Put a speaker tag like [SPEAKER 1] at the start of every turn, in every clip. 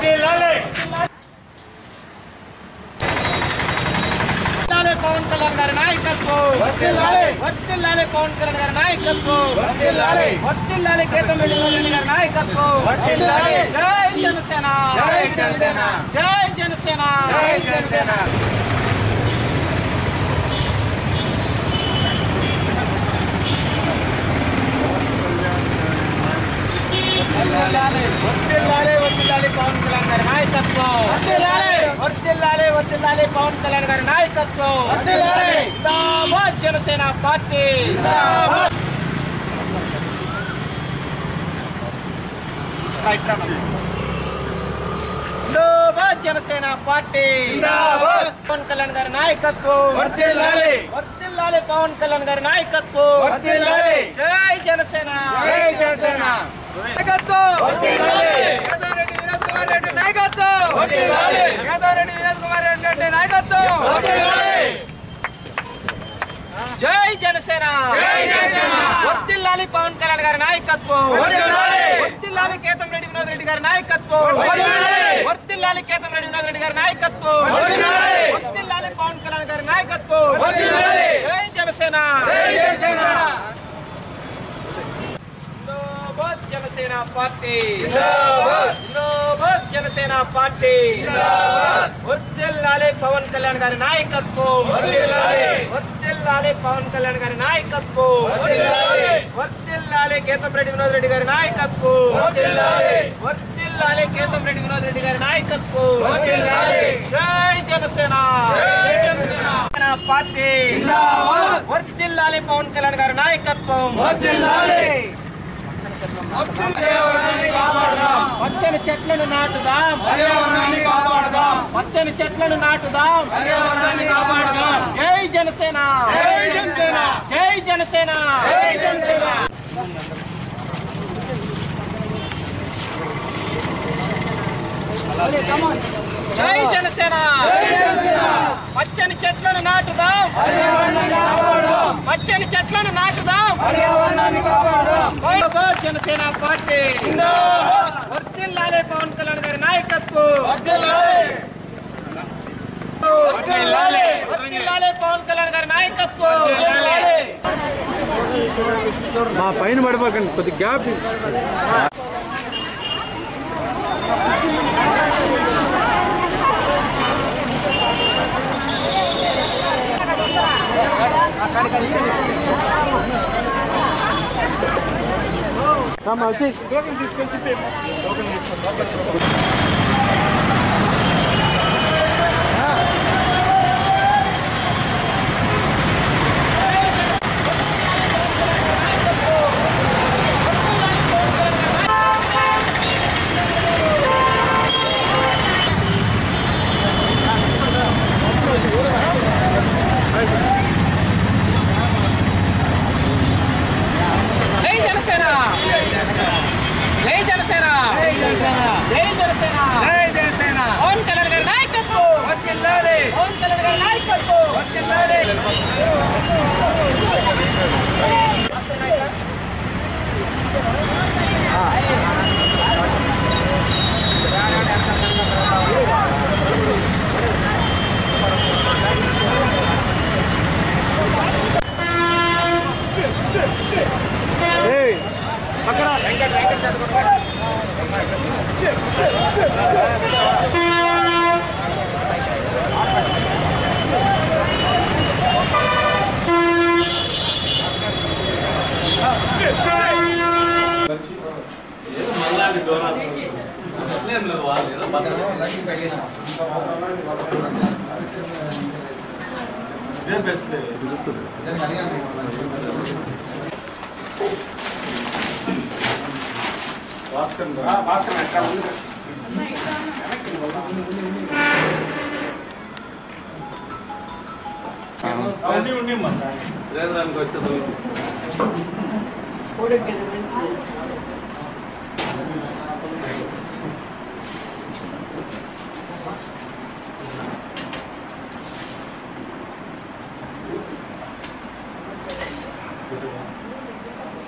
[SPEAKER 1] వర్ధిల్లాలి
[SPEAKER 2] వర్ధిల్లాలి పవన్ కళ్యాణ్ గారి నాయకత్వం
[SPEAKER 3] వర్ధిల్లాలి.
[SPEAKER 2] వర్ధిల్లాలి పవన్ కళ్యాణ్ గారి నాయకత్వం
[SPEAKER 3] వర్ధిల్లాలి.
[SPEAKER 2] వర్ధిల్లాలి గీతం రెడ్డి గారి నాయకత్వం
[SPEAKER 3] వర్ధిల్లాలి.
[SPEAKER 2] జై జనసేన
[SPEAKER 3] జై జనసేన.
[SPEAKER 2] జై జనసేన
[SPEAKER 3] జై జనసేన
[SPEAKER 2] వర్ధిల్లాలి వర్ధిల్లాలి పవన్ కళ్యాణ్ గారి నాయకత్వం
[SPEAKER 3] వర్ధిల్లాలి.
[SPEAKER 2] వర్ధిల్లాలి వర్ధిల్లాలి పవన్ కళ్యాణ్ గారి నాయకత్వం
[SPEAKER 3] వర్ధిల్లాలి.
[SPEAKER 2] జిందాబాద్ జనసేన పార్టీ రైట్ రా మరి. జిందాబాద్ జనసేన పార్టీ
[SPEAKER 3] జిందాబాద్.
[SPEAKER 2] పవన్ కళ్యాణ్ గారి నాయకత్వం
[SPEAKER 3] వర్ధిల్లాలి.
[SPEAKER 2] వర్ధిల్లాలి పవన్ కళ్యాణ్ గారి నాయకత్వం
[SPEAKER 3] వర్ధిల్లాలి.
[SPEAKER 2] జై జనసేన
[SPEAKER 3] జై జనసేన
[SPEAKER 2] వర్ధిల్లాలి.
[SPEAKER 3] యాదారెడ్డి వినోద్ కుమార్ రెడ్డి నాయకత్వం
[SPEAKER 2] వర్ధిల్లాలి.
[SPEAKER 3] యాదారెడ్డి వినోద్ కుమార్ రెడ్డి నాయకత్వం
[SPEAKER 2] జై జనసేన
[SPEAKER 3] జై జనసేన.
[SPEAKER 2] వర్ధిల్లాలి పవన్ కళ్యాణ్ గారి నాయకత్వం
[SPEAKER 3] వర్ధిల్లాలి.
[SPEAKER 2] వర్ధిల్లాలి కేతం రెడ్డి వినోద్ రెడ్డి గారి నాయకత్వం
[SPEAKER 3] వర్ధిల్లాలి.
[SPEAKER 2] వర్ధిల్లాలి కేతం రెడ్డి వినోద్ రెడ్డి గారి నాయకత్వం
[SPEAKER 3] వర్ధిల్లాలి.
[SPEAKER 2] వర్ధిల్లాలి పవన్ కళ్యాణ్ గారి నాయకత్వం
[SPEAKER 3] వర్ధిల్లాలి.
[SPEAKER 2] జై జనసేన
[SPEAKER 3] జై జనసేన
[SPEAKER 2] జిందాబాద్ జనసేన పార్టీ
[SPEAKER 3] జిందాబాద్.
[SPEAKER 2] జిందాబాద్ జనసేన పార్టీ వర్ధిల్లాలి పవన్ కళ్యాణ్ గారి నాయకత్వం
[SPEAKER 3] వర్ధిల్లాలి.
[SPEAKER 2] వర్ధిల్లాలి పవన్ కళ్యాణ్ గారి నాయకత్వం
[SPEAKER 3] వర్ధిల్లాలి.
[SPEAKER 2] వర్ధిల్లాలి కేతంరెడ్డి వినోద్ రెడ్డి గారి నాయకత్వం
[SPEAKER 3] వర్ధిల్లాలి.
[SPEAKER 2] వర్ధిల్లాలి కేతంరెడ్డి వినోద్ రెడ్డి గారి నాయకత్వం
[SPEAKER 3] వర్ధిల్లాలి.
[SPEAKER 2] జై జనసేన
[SPEAKER 3] జై జనసేన.
[SPEAKER 2] జనసేన పార్టీ
[SPEAKER 3] జిందాబాద్.
[SPEAKER 2] వర్ధిల్లాలి పవన్ కళ్యాణ్ గారి నాయకత్వం
[SPEAKER 3] వర్ధిల్లాలి. పర్యావరణాన్ని కాపాడదాం
[SPEAKER 2] పచ్చని చెట్లను నాటుదాం
[SPEAKER 3] పర్యావరణాన్ని కాపాడదాం
[SPEAKER 2] పచ్చని చెట్లను నాటుదాం
[SPEAKER 3] పర్యావరణాన్ని కాపాడదాం
[SPEAKER 2] జై జనసేన
[SPEAKER 3] జై జనసేన.
[SPEAKER 2] జై జనసేన
[SPEAKER 3] జై జనసేన
[SPEAKER 2] జై జనసేన
[SPEAKER 3] జై జనసేన
[SPEAKER 2] పచ్చని చెట్లను నాటుదాం
[SPEAKER 3] పర్యావరణాన్ని కాపాడదాం
[SPEAKER 2] పచ్చని చెట్లను నాటుదాం
[SPEAKER 3] పర్యావరణాన్ని కాపాడదాం
[SPEAKER 2] జై జనసేన పార్టీ
[SPEAKER 3] జిందాబాద్.
[SPEAKER 2] వర్ధిల్లాలి పవన్ కళ్యాణ్ గారి నాయకత్వం
[SPEAKER 3] వర్ధిల్లాలి. వర్ధిల్లాలి.
[SPEAKER 2] వర్ధిల్లాలి పవన్ కళ్యాణ్ గారి నాయకత్వం
[SPEAKER 3] వర్ధిల్లాలి.
[SPEAKER 4] మా పైన పడిపోకండి కొద్ది గ్యాప్ రామ్మా, వచ్చి
[SPEAKER 2] జై జనసేన జై జనసేన జై జనసేన
[SPEAKER 3] జై జనసేన
[SPEAKER 2] పవన్ కళ్యాణ్ గారి నాయకత్వం
[SPEAKER 3] వర్ధిల్లాలి.
[SPEAKER 2] పవన్ కళ్యాణ్ గారి నాయకత్వం
[SPEAKER 3] వర్ధిల్లాలి.
[SPEAKER 4] ఏయ్,
[SPEAKER 2] పక్కన వెంకట్ వెంకట్ చదువుకుంటారు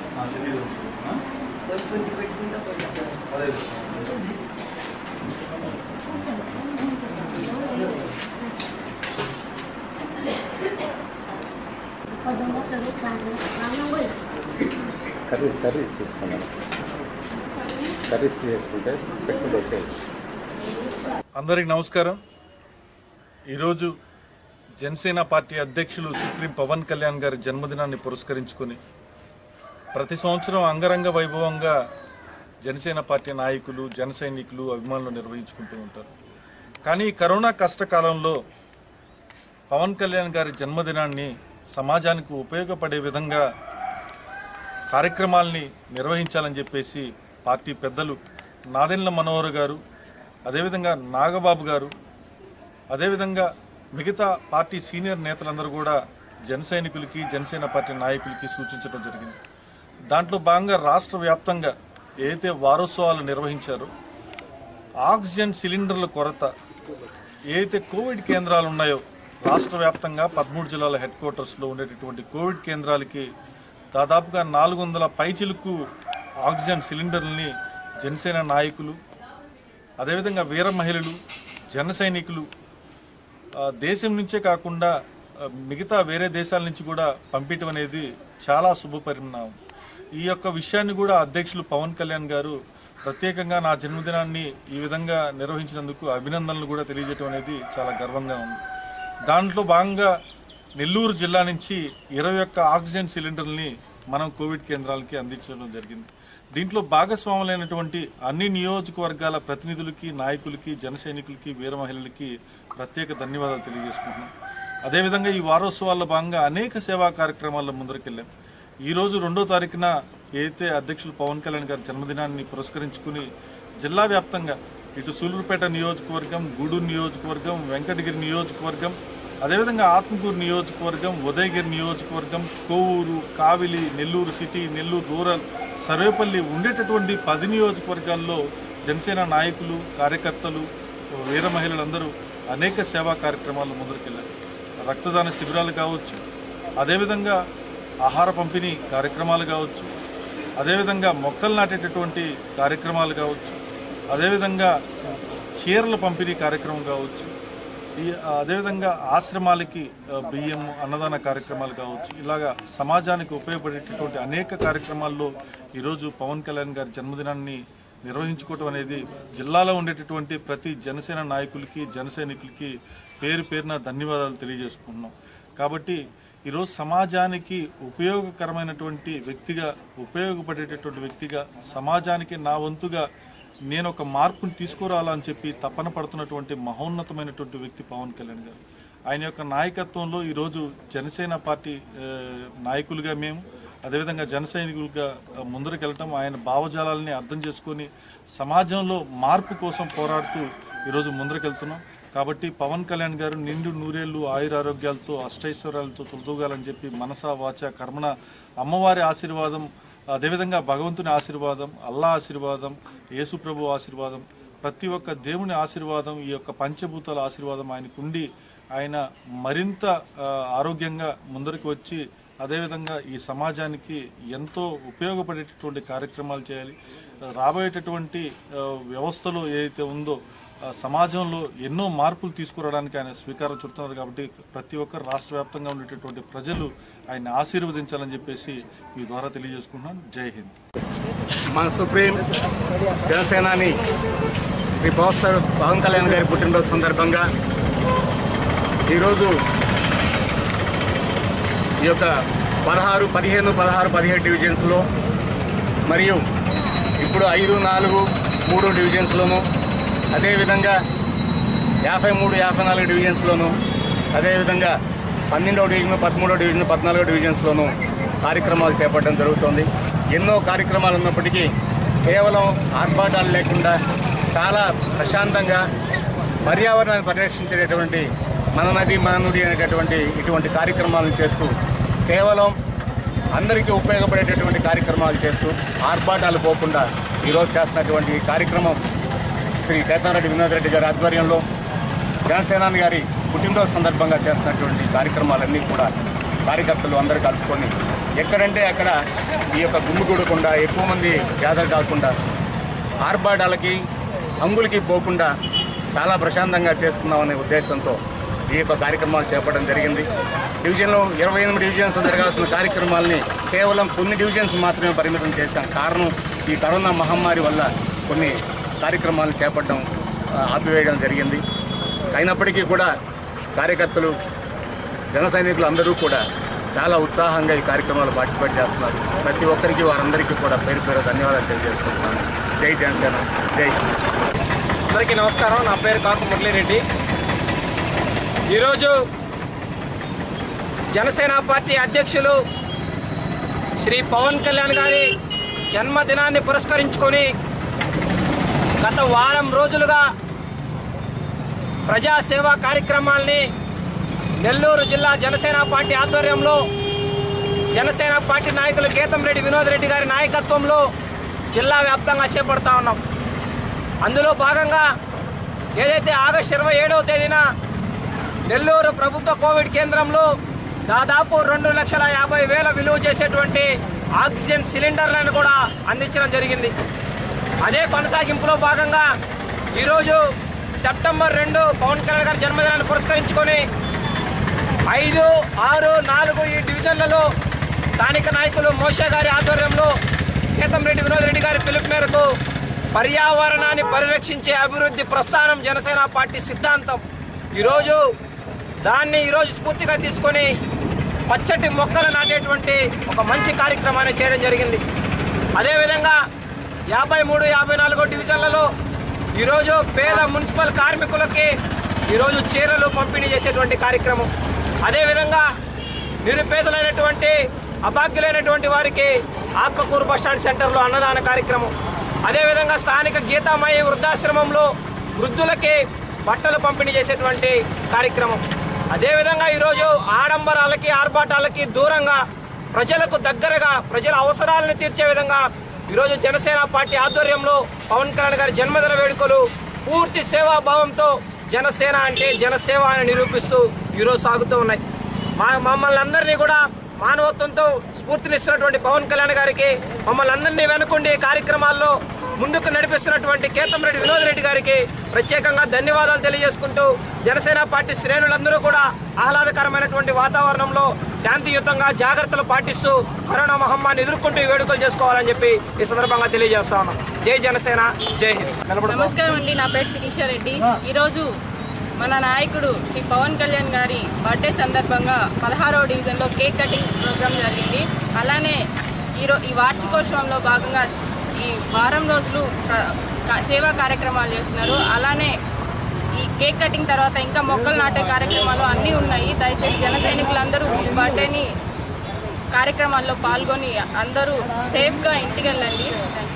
[SPEAKER 5] కొంచెం పెట్టుకుంటా పోయి సార్
[SPEAKER 1] ప్లీజ్ కర్రీస్ తీసుకున్నాను కర్రీస్ తీసుకుంటే పెట్టుకుంటూ వచ్చేయచ్చు
[SPEAKER 5] అందరికి నమస్కారం ఈరోజు జనసేన పార్టీ అధ్యక్షులు సుప్రీం పవన్ కళ్యాణ్ గారి జన్మదినాన్ని పురస్కరించుకొని ప్రతి సంవత్సరం అంగరంగ వైభవంగా జనసేన పార్టీ నాయకులు జన సైనికులు అభిమానులు నిర్వహించుకుంటూ ఉంటారు కానీ ఈ కరోనా కష్టకాలంలో పవన్ కళ్యాణ్ గారి జన్మదినాన్ని సమాజానికి ఉపయోగపడే విధంగా కార్యక్రమాల్ని నిర్వహించాలని చెప్పేసి పార్టీ పెద్దలు నాదెండ్ల మనోహర్ గారు అదేవిధంగా నాగబాబు గారు అదేవిధంగా మిగతా పార్టీ సీనియర్ నేతలందరూ కూడా జన సైనికులకి జనసేన పార్టీ నాయకులకి సూచించడం జరిగింది దాంట్లో భాగంగా రాష్ట్ర వ్యాప్తంగా ఏదైతే వారోత్సవాలు నిర్వహించారో ఆక్సిజన్ సిలిండర్ల కొరత ఏదైతే కోవిడ్ కేంద్రాలు ఉన్నాయో రాష్ట్ర వ్యాప్తంగా పదమూడు జిల్లాల హెడ్ క్వార్టర్స్లో ఉండేటటువంటి కోవిడ్ కేంద్రాలకి దాదాపుగా నాలుగు వందల పైచిలకు ఆక్సిజన్ సిలిండర్లని జనసేన నాయకులు అదేవిధంగా వీర మహిళలు జన సైనికులు ఆ, దేశం నుంచే కాకుండా ఆ, మిగతా వేరే దేశాల నుంచి కూడా పంపించడం అనేది చాలా శుభ పరిణామం ఈ యొక్క విషయాన్ని కూడా అధ్యక్షులు పవన్ కళ్యాణ్ గారు ప్రత్యేకంగా నా జన్మదినాన్ని ఈ విధంగా నిర్వహించినందుకు అభినందనలు కూడా తెలియజేయడం అనేది చాలా గర్వంగా ఉంది దాంట్లో భాగంగా నెల్లూరు జిల్లా నుంచి ఇరవై ఒక్క ఆక్సిజన్ సిలిండర్ని మనం కోవిడ్ కేంద్రాలకి అందించడం జరిగింది దీంట్లో భాగస్వాములైనటువంటి అన్ని నియోజకవర్గాల ప్రతినిధులకి నాయకులకి జన సైనికులకి వీర మహిళలకి ప్రత్యేక ధన్యవాదాలు తెలియజేసుకుంటున్నాం అదేవిధంగా ఈ వారోత్సవాల్లో భాగంగా అనేక సేవా కార్యక్రమాల్లో ముందరికెళ్ళాం ఈరోజు రెండో తారీఖున ఏదైతే అధ్యక్షులు పవన్ కళ్యాణ్ గారి జన్మదినాన్ని పురస్కరించుకుని జిల్లా వ్యాప్తంగా ఇటు సూలూరుపేట నియోజకవర్గం గూడూరు నియోజకవర్గం వెంకటగిరి నియోజకవర్గం అదేవిధంగా ఆత్మకూరు నియోజకవర్గం ఉదయగిరి నియోజకవర్గం కోవూరు కావిలి నెల్లూరు సిటీ నెల్లూరు రూరల్ సర్వేపల్లి ఉండేటటువంటి పది నియోజకవర్గాల్లో జనసేన నాయకులు కార్యకర్తలు వీర మహిళలందరూ అనేక సేవా కార్యక్రమాలు ముందుకెళ్లారు రక్తదాన శిబిరాలు కావచ్చు అదేవిధంగా ఆహార పంపిణీ కార్యక్రమాలు కావచ్చు అదేవిధంగా మొక్కలు నాటేటటువంటి కార్యక్రమాలు కావచ్చు అదేవిధంగా చీరల పంపిణీ కార్యక్రమం కావచ్చు ఈ అదేవిధంగా ఆశ్రమాలకి ఆ, బియ్యం అన్నదాన కార్యక్రమాలు కావచ్చు ఇలాగా సమాజానికి ఉపయోగపడేటటువంటి అనేక కార్యక్రమాల్లో ఈరోజు పవన్ కళ్యాణ్ గారి జన్మదినాన్ని నిర్వహించుకోవటం అనేది జిల్లాలో ఉండేటటువంటి ప్రతి జనసేన నాయకులకి జన సైనికులకి పేరు పేరున ధన్యవాదాలు తెలియజేసుకుంటున్నాం కాబట్టి ఈరోజు సమాజానికి ఉపయోగకరమైనటువంటి వ్యక్తిగా ఉపయోగపడేటటువంటి వ్యక్తిగా సమాజానికి నా వంతుగా నేను ఒక మార్పుని తీసుకురావాలని చెప్పి తపన పడుతున్నటువంటి మహోన్నతమైనటువంటి వ్యక్తి పవన్ కళ్యాణ్ గారు ఆయన యొక్క నాయకత్వంలో ఈరోజు జనసేన పార్టీ ఆ, నాయకులుగా మేము అదేవిధంగా జన సైనికులుగా ఆ, ముందరకెళ్ళటం ఆయన భావజాలాలని అర్థం చేసుకొని సమాజంలో మార్పు కోసం పోరాడుతూ ఈరోజు ముందరకెళ్తున్నాం కాబట్టి పవన్ కళ్యాణ్ గారు నిండు నూరేళ్లు ఆయురారోగ్యాలతో అష్టైశ్వర్యాలతో తొలతూగాలని చెప్పి మనసా వాచ కర్మణ అమ్మవారి ఆశీర్వాదం అదేవిధంగా భగవంతుని ఆశీర్వాదం అల్లా ఆశీర్వాదం యేసుప్రభు ఆశీర్వాదం ప్రతి ఒక్క దేవుని ఆశీర్వాదం ఈ యొక్క పంచభూతాల ఆశీర్వాదం ఆయనకు ఉండి ఆయన మరింత ఆ, ఆరోగ్యంగా ముందరికి వచ్చి అదేవిధంగా ఈ సమాజానికి ఎంతో ఉపయోగపడేటటువంటి కార్యక్రమాలు చేయాలి రాబోయేటటువంటి ఆ, వ్యవస్థలో ఏదైతే ఉందో ఆ, సమాజంలో ఎన్నో మార్పులు తీసుకురావడానికి ఆయన స్వీకారం చుడుతున్నారు కాబట్టి ప్రతి ఒక్కరు రాష్ట్ర వ్యాప్తంగా ఉండేటటువంటి ప్రజలు ఆయన ఆశీర్వదించాలని చెప్పేసి ఈ ద్వారా తెలియజేసుకుంటున్నాను జై హింద్
[SPEAKER 3] మన సుప్రీం జనసేనాని శ్రీ పవన్ సార్ పవన్ కళ్యాణ్ గారి పుట్టినరోజు సందర్భంగా ఈరోజు ఈ యొక్క పదహారు పదిహేను పదహారు పదిహేడు డివిజన్స్లో మరియు ఇప్పుడు ఐదు నాలుగు మూడు డివిజన్స్లోను అదేవిధంగా యాభై మూడు యాభై నాలుగు డివిజన్స్లోను అదేవిధంగా పన్నెండవ డివిజన్ పదమూడవ డివిజన్ పద్నాలుగో డివిజన్స్లోను కార్యక్రమాలు చేపట్టడం జరుగుతుంది ఎన్నో కార్యక్రమాలు ఉన్నప్పటికీ కేవలం ఆర్భాటాలు లేకుండా చాలా ప్రశాంతంగా పర్యావరణాన్ని పరిరక్షించేటటువంటి మన నది మన నుడి అనేటటువంటి ఇటువంటి కార్యక్రమాలను చేస్తూ కేవలం అందరికీ ఉపయోగపడేటటువంటి కార్యక్రమాలు చేస్తూ ఆర్భాటాలు పోకుండా ఈరోజు చేస్తున్నటువంటి ఈ కార్యక్రమం శ్రీ కేతారెడ్డి వినోద్ రెడ్డి గారి ఆధ్వర్యంలో జనసేనాని గారి పుట్టినరోజు సందర్భంగా చేస్తున్నటువంటి కార్యక్రమాలన్నీ కూడా కార్యకర్తలు అందరూ కలుపుకొని ఎక్కడంటే అక్కడ ఈ యొక్క గుమ్మిగూడకుండా ఎక్కువ మంది గ్యాదర్ కాకుండా ఆర్భాటాలకి అంగులకి పోకుండా చాలా ప్రశాంతంగా చేసుకుందామనే ఉద్దేశంతో ఈ యొక్క కార్యక్రమాలు చేపట్టడం జరిగింది డివిజన్లో ఇరవై ఎనిమిది డివిజన్స్ జరగాల్సిన కార్యక్రమాలని కేవలం కొన్ని డివిజన్స్ మాత్రమే పరిమితం చేశాం కారణం ఈ కరోనా మహమ్మారి వల్ల కొన్ని కార్యక్రమాలను చేపట్టడం ఆ, ఆపివేయడం జరిగింది అయినప్పటికీ కూడా కార్యకర్తలు జన సైనికులు అందరూ కూడా చాలా ఉత్సాహంగా ఈ కార్యక్రమాలు పార్టిసిపేట్ చేస్తున్నారు ప్రతి ఒక్కరికి వారందరికీ కూడా పేరు పేరు ధన్యవాదాలు తెలియజేసుకుంటున్నాను జై జనసేన జై
[SPEAKER 2] అందరికీ నమస్కారం నా పేరు కాకు మురళీరెడ్డి ఈరోజు జనసేన పార్టీ అధ్యక్షులు శ్రీ పవన్ కళ్యాణ్ గారి జన్మదినాన్ని పురస్కరించుకొని గత వారం రోజులుగా ప్రజాసేవా కార్యక్రమాల్ని నెల్లూరు జిల్లా జనసేన పార్టీ ఆధ్వర్యంలో జనసేన పార్టీ నాయకులు గీతం రెడ్డి వినోద్ రెడ్డి గారి నాయకత్వంలో జిల్లా వ్యాప్తంగా చేపడతా ఉన్నాం అందులో భాగంగా ఏదైతే ఆగస్టు ఇరవై ఏడవ తేదీన నెల్లూరు ప్రభుత్వ కోవిడ్ కేంద్రంలో దాదాపు రెండు లక్షల యాభై వేల విలువ చేసేటువంటి ఆక్సిజన్ సిలిండర్లను కూడా అందించడం జరిగింది అదే కొనసాగింపులో భాగంగా ఈరోజు సెప్టెంబర్ రెండు పవన్ కళ్యాణ్ గారి జన్మదినాన్ని పురస్కరించుకొని ఐదు ఆరు నాలుగు ఈ డివిజన్లలో స్థానిక నాయకులు మోషే గారి ఆధ్వర్యంలో కేతంరెడ్డి వినోద్ రెడ్డి గారి పిలుపు మేరకు పర్యావరణాన్ని పరిరక్షించే అభివృద్ధి ప్రస్థానం జనసేన పార్టీ సిద్ధాంతం ఈరోజు దాన్ని ఈరోజు స్ఫూర్తిగా తీసుకొని పచ్చటి మొక్కలు నాటేటువంటి ఒక మంచి కార్యక్రమాన్ని చేయడం జరిగింది అదేవిధంగా యాభై మూడు యాభై నాలుగో డివిజన్లలో ఈరోజు పేద మున్సిపల్ కార్మికులకి ఈరోజు చీరలు పంపిణీ చేసేటువంటి కార్యక్రమం అదేవిధంగా నిరుపేదలైనటువంటి అభాగ్యులైనటువంటి వారికి ఆత్మకూరు బస్టాండ్ సెంటర్లో అన్నదాన కార్యక్రమం అదేవిధంగా స్థానిక గీతామయ వృద్ధాశ్రమంలో వృద్ధులకి బట్టలు పంపిణీ చేసేటువంటి కార్యక్రమం అదేవిధంగా ఈరోజు ఆడంబరాలకి ఆర్భాటాలకి దూరంగా ప్రజలకు దగ్గరగా ప్రజల అవసరాలను తీర్చే విధంగా ఈరోజు జనసేన పార్టీ ఆధ్వర్యంలో పవన్ కళ్యాణ్ గారి జన్మదిన వేడుకలు పూర్తి సేవాభావంతో జనసేన అంటే జనసేవ అని నిరూపిస్తూ ఈరోజు సాగుతూ ఉన్నాయి మా మమ్మల్ని అందరినీ కూడా మానవత్వంతో స్ఫూర్తినిస్తున్నటువంటి పవన్ కళ్యాణ్ గారికి మమ్మల్ని అందరినీ వెనుకుండి ఈ కార్యక్రమాల్లో ముందుకు నడిపిస్తున్నటువంటి కేతంరెడ్డి వినోద్ రెడ్డి గారికి ప్రత్యేకంగా ధన్యవాదాలు తెలియజేసుకుంటూ జనసేన పార్టీ శ్రేణులందరూ కూడా ఆహ్లాదకరమైనటువంటి వాతావరణంలో శాంతియుతంగా జాగ్రత్తలు పాటిస్తూ కరోనా మహమ్మారిని ఎదుర్కొంటూ ఈ వేడుకలు చేసుకోవాలని చెప్పి ఈ సందర్భంగా తెలియజేస్తా ఉన్నాం జై జనసేన జై హింద్
[SPEAKER 6] నమస్కారం అండి నా పేరు శిరీష రెడ్డి ఈరోజు మన నాయకుడు శ్రీ పవన్ కళ్యాణ్ గారి బర్త్డే సందర్భంగా పదహారవ డివిజన్లో కేక్ కటింగ్ ప్రోగ్రాం జరిగింది అలానే ఈరో ఈ వార్షికోత్సవంలో భాగంగా ఈ వారం రోజులు ప్ర- కా- సేవా కార్యక్రమాలు చేస్తున్నారు అలానే ఈ కేక్ కటింగ్ తర్వాత ఇంకా మొక్కలు నాటే కార్యక్రమాలు అన్నీ ఉన్నాయి దయచేసి జన సైనికులందరూ ఈ బర్త్డేని కార్యక్రమాల్లో పాల్గొని అందరూ సేఫ్గా ఇంటికి వెళ్ళండి